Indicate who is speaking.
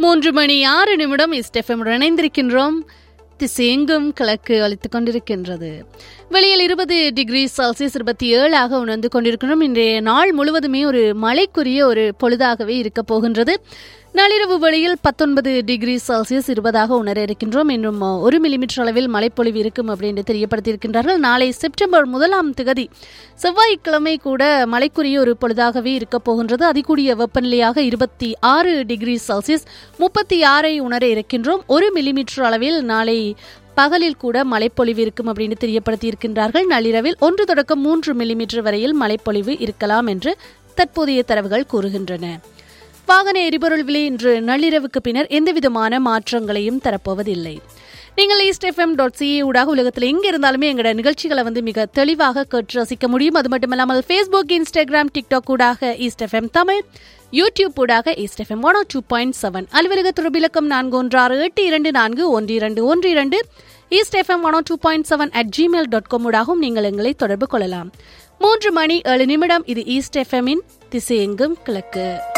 Speaker 1: மூன்று மணி ஆறு நிமிடம் இஸ்டெஃபமுடன் இணைந்திருக்கின்றோம் திசையெங்கும் கிழக்கு அளித்துக் கொண்டிருக்கின்றது வெளியில் இருபது டிகிரி செல்சியஸ் இருபத்தி ஏழாக உணர்ந்து கொண்டிருக்கின்றோம் இன்றைய நாள் முழுவதுமே ஒரு மழைக்குரிய ஒரு பொழுதாகவே இருக்க போகின்றது நள்ளிரவு வெளியில் பத்தொன்பது டிகிரி செல்சியஸ் இருபதாக உணர இருக்கின்றோம் இன்னும் ஒரு மில்லிமீட்டர் அளவில் மழைப்பொழிவு இருக்கும் அப்படின்னு தெரியப்படுத்தியிருக்கின்றார்கள் நாளை செப்டம்பர் முதலாம் திகதி செவ்வாய்க்கிழமை கூட மழைக்குரிய ஒரு பொழுதாகவே இருக்க போகின்றது அதிகூடிய வெப்பநிலையாக இருபத்தி ஆறு டிகிரி செல்சியஸ் முப்பத்தி ஆறை உணர இருக்கின்றோம் ஒரு மில்லிமீட்டர் அளவில் நாளை பகலில் கூட மழைப்பொழிவு இருக்கும் அப்படின்னு தெரியப்படுத்தியிருக்கின்றார்கள் நள்ளிரவில் ஒன்று தொடக்கம் மூன்று மில்லிமீட்டர் வரையில் மழைப்பொழிவு இருக்கலாம் என்று தற்போதைய தரவுகள் கூறுகின்றன வாகன எரிபொருள் விலை இன்று நள்ளிரவுக்கு பின்னர் எந்தவிதமான மாற்றங்களையும் தரப்போவதில்லை நீங்கள் ஈஸ்ட் எஃப்எம் டாட் சிஏ ஊடாக உலகத்தில் எங்கே இருந்தாலுமே எங்களோட நிகழ்ச்சிகளை வந்து மிக தெளிவாக கேட்டு ரசிக்க முடியும் அது மட்டுமல்லாமல் ஃபேஸ்புக் இன்ஸ்டாகிராம் டிக்டாக் ஊடாக ஈஸ்ட் எஃப்எம் தமிழ் யூடியூப் ஊடாக East FM one two point seven அலுவலக தொடர்பிலக்கம் நான்கு ஒன்று ஆறு எட்டு இரண்டு நான்கு ஒன்று இரண்டு ஒன்று இரண்டு East FM one two point seven at Gmail dot com ஊடாகவும் நீங்கள் எங்களை தொடர்பு கொள்ளலாம் மூன்று மணி ஏழு நிமிடம் இது ஈஸ்ட் எஃப்எம்மின் திசையெங்கும் கிழக்கு